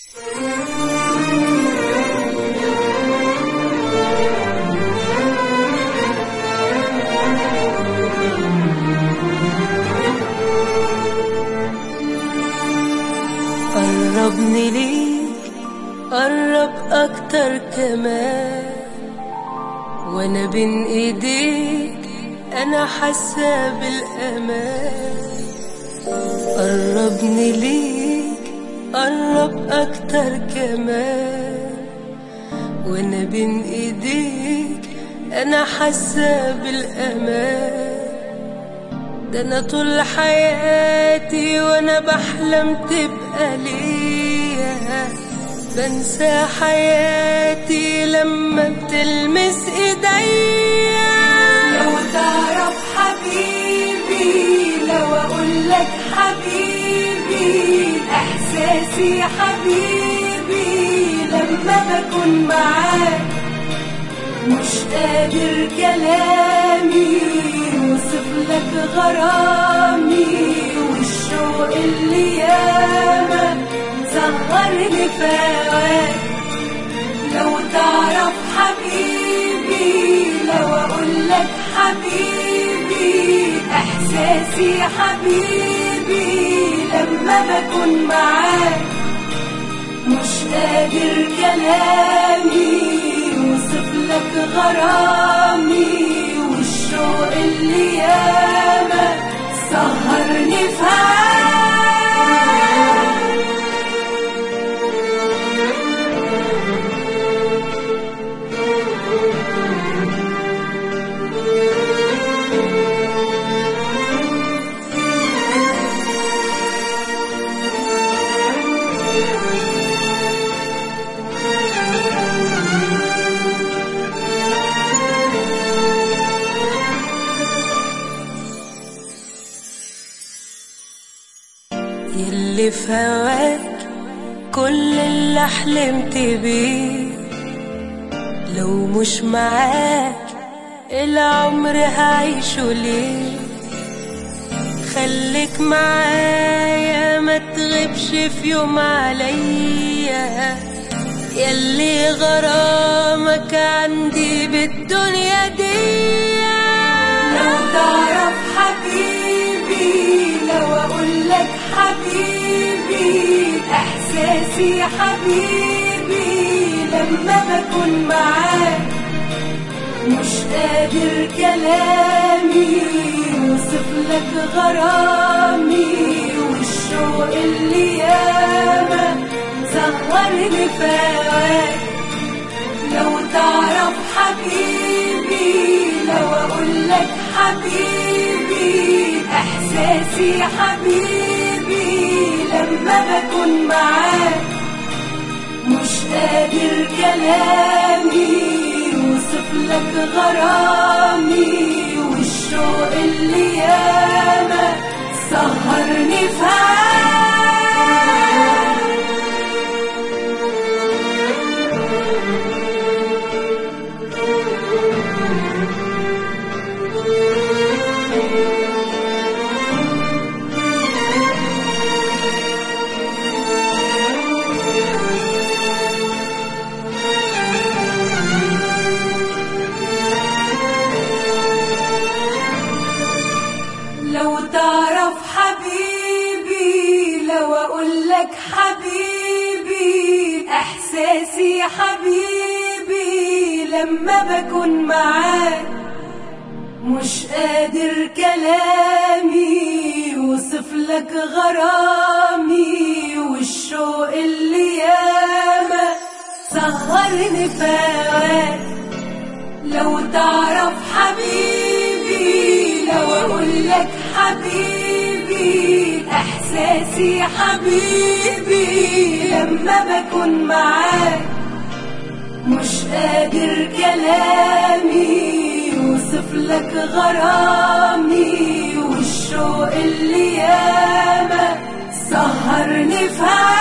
قربني ليك قرب اكتر كمان وانا بين ايديك انا حاسه بالامان قربني ليك قرب اكتر كمان وانا بين ايديك انا حاسه بالامان ده انا طول حياتي وانا بحلم تبقى ليا بنسى حياتي لما بتلمس ايديا لو تعرف حبيبي لو اقول لك حبيبي احساسي حبيبي لما بكون معاك مش قادر كلامي يوصف لك غرامي والشوق اللي ياما سهرني في هواك لو تعرف حبيبي لو اقول لك حبيبي احساسي حبيبي لما بكون معاك مش قادر كلامي يوصف لك غرامي والشوق اللي ياما سهرني في هواك يلي في هواك كل اللي حلمت بيه لو مش معاك العمر هعيشه ليه خليك معايا ما تغيبش في يوم عليا يلي غرامك عندي بالدنيا دي لو تعرف حبيبي لو اقول لك حبيبي احساسي حبيبي لما بكون معاك مش قادر كلامي يوصف لك غرامي والشوق اللي ياما سهرني في هواك لو تعرف حبيبي لو اقول لك حبيبي احساسي حبيبي لما بكون معاك مش قادر كلامي يوصف لك غرامي والشوق اللي ياما سهرني في هواك لو تعرف حبيبي لو اقول لك حبيبي احساسي حبيبي لما بكون معاك مش قادر كلامي يوصف لك غرامي والشوق اللي ياما سهرني في هواك لو تعرف حبيبي لو اقول لك حبيبي احساسي حبيبي لما بكون معاك مش قادر كلامي يوصف لك غرامي والشوق اللي ياما سهرني في هواك